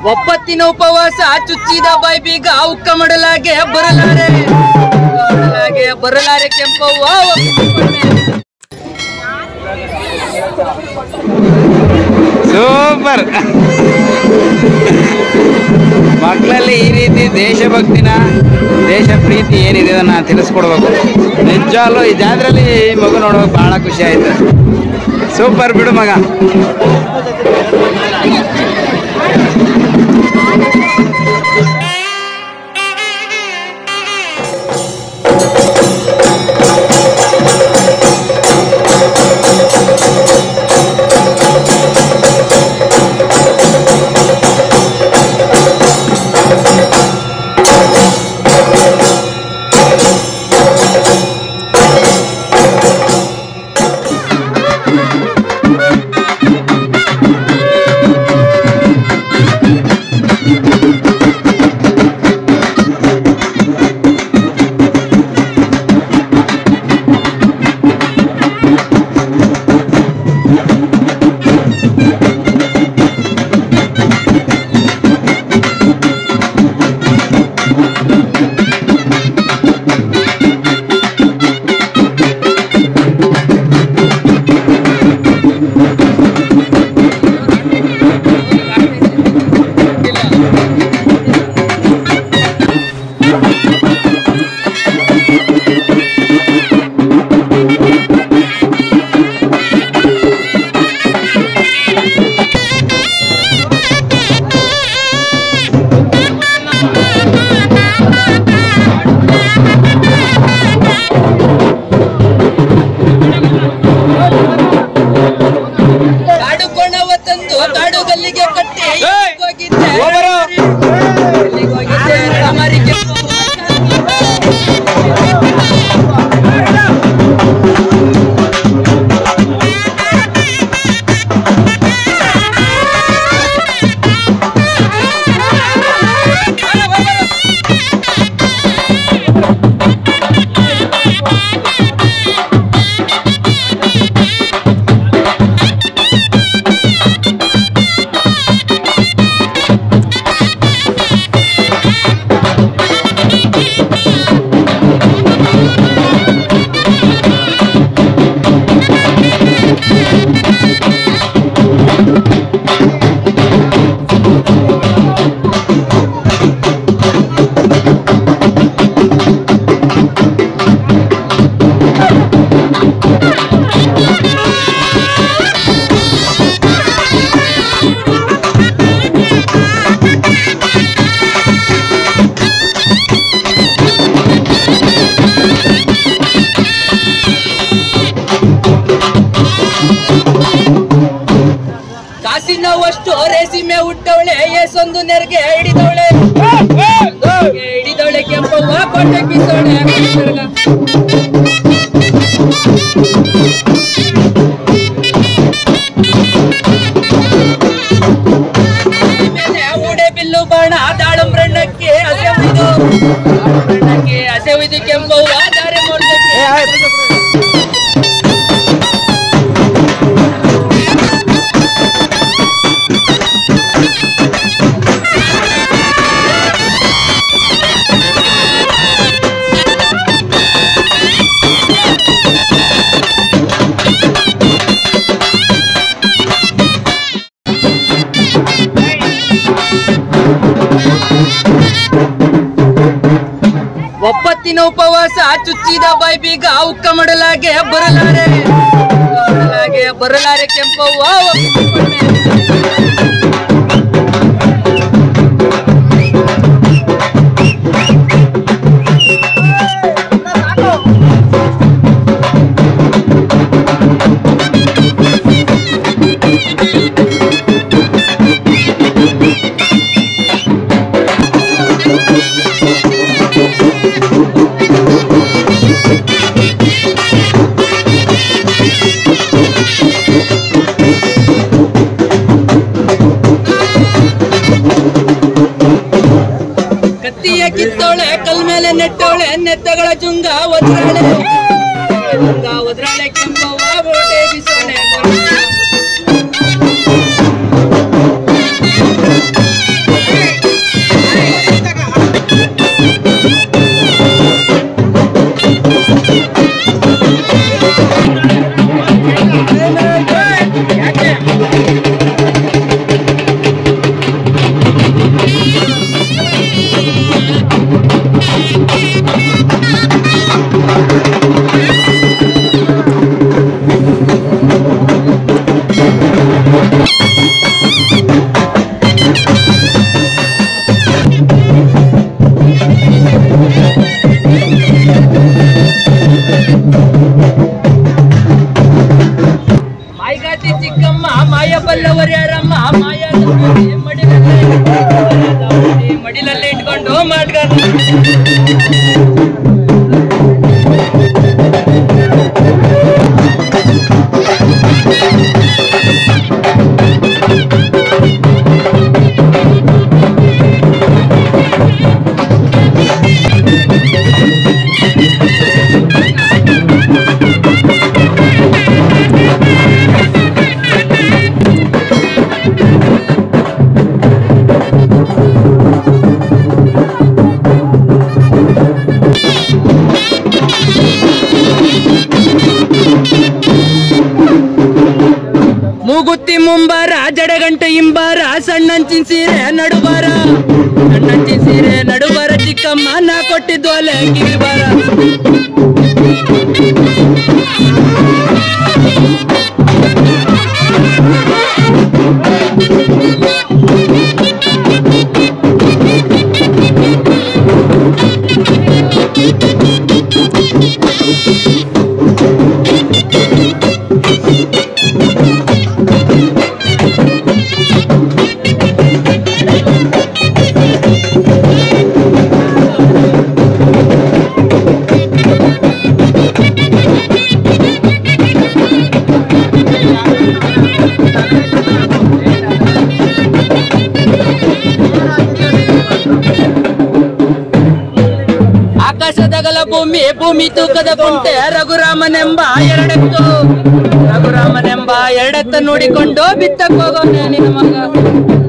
ಒಪ್ಪತ್ತಿನ ಉಪವಾಸ ಚುಚ್ಚಿದ ಬಾಯಿ ಬೀಗ ಉಕ್ಕ ಮಾಡಲಾಗೆ ಬರಲಾರೆ ಮಾಡಲಾಗೆ ಬರಲಾರೆ ಕೆಂಪವ್ವ ಒಪ್ಪಿಕೊಂಡೆ. ಸೂಪರ್ ಮಕ್ಕಳಲ್ಲಿ ಈ ರೀತಿ ದೇಶಭಕ್ತಿನ ದೇಶ ಪ್ರೀತಿ ಏನಿದೆ ಅದನ್ನ ತಿಳಿಸ್ಕೊಡ್ಬೇಕು ನಿಜವಾಗ್ಲೂ ಈ ಜಾತ್ರೆಯಲ್ಲಿ ಈ ಮಗು ನೋಡೋಕೆ ಬಹಳ ಖುಷಿ ಆಯ್ತು ಸೂಪರ್ ಬಿಡು ಮಗ ಕಾಡು ಕೋಣವ ತಂದು ಕಾಡು ಗಲ್ಲಿಗೆ ಕಟ್ಟಿ ಏಯ್! ಹೋಗಿದ್ದೆ ಹೋಗ್ಬರೋ. ಎಲ್ಲಿಗ್ ಹೋಗಿದ್ದೆ ರಾಮರಿ ಕೆಂಪವ್ವ. ಕಾಸಿನವಷ್ಟು ರೇಸಿಮೆ ಹುಟ್ಟವಳೆ ಏಸೊಂದು ನೆರಿಗೆ ಹಿಡಿದವಳೆ ಹಿಡಿದವಳೆ ಕೆಂಪವ್ವ ಕೊಂಡೆ ಬಿಸೋಳೆ ಉಡೆ ಬಿಲ್ಲು ಬಾಣ ದಾಳಂಬ್ರಣ್ಣಕ್ಕೆ ಹಸೆವಿದು ದಾಳಂಬ್ರಣ್ಣಕ್ಕೆ ಹಸೆವಿದು ಕೆಂಪವ್ವ ದಾರೆ ಮೋರ್ದಕ್ಕೆ ಒಪ್ಪತ್ತಿನ ಉಪವಾಸ ಚುಚ್ಚಿದ ಬಾಯಿ ಬೀಗ ಉಕ್ಕ ಮಾಡಲಾಗೆ ಬರಲಾರೆ ಮಾಡಲಾಗೆ ಬರಲಾರೆ ಕೆಂಪವ್ವ ಒಪ್ಪಿಕೊಂಡೆ. ಕತ್ತಿಯ ಕಿತ್ತವಳೆ ಕಲ್ ಮೇಲೆ ನೆಟ್ಟವಳೆ ನೆತ್ತಗಳ ಜುಂಗ ಒದ್ರಾಳೆ ಜುಂಗ ಒದ್ರಾಳೆ ಕೆಂಪವ್ವ ಬೋಟೆ ಬಿಸೋಳೆ ಮಡಿಲಲ್ಲಿ ಇಟ್ಕೊಂಡು ಮಾಡ್ಗಾರ ಮೂಗುತ್ತಿ ಮುಂಬಾರ ಜಡಗಂಟೆ ಇಂಬಾರ ಸಣ್ಣಂಚಿನ ಸೀರೆ ನಡುಬಾರ ಸಣ್ಣಂಚಿನ ಸೀರೆ ನಡುಬಾರ ಚಿಕ್ಕಮ್ಮ ನಾ ಕೊಟ್ಟಿದ್ದು ಅಲೆ ಕಿವಿಬಾರ ಆಕಾಶದಗಲ ಭೂಮಿ ಭೂಮಿ ತೂಕದ ಕುಂಟೆ ರಘುರಾಮನೆಂಬ ಎರಡೆತ್ತು ರಘುರಾಮನೆಂಬ ಎರಡೆತ್ತ ನೋಡಿಕೊಂಡು ಬಿತ್ತಕ್ಕೆ ಹೋಗೋನೆ ನಿನ್ನ ಮಗ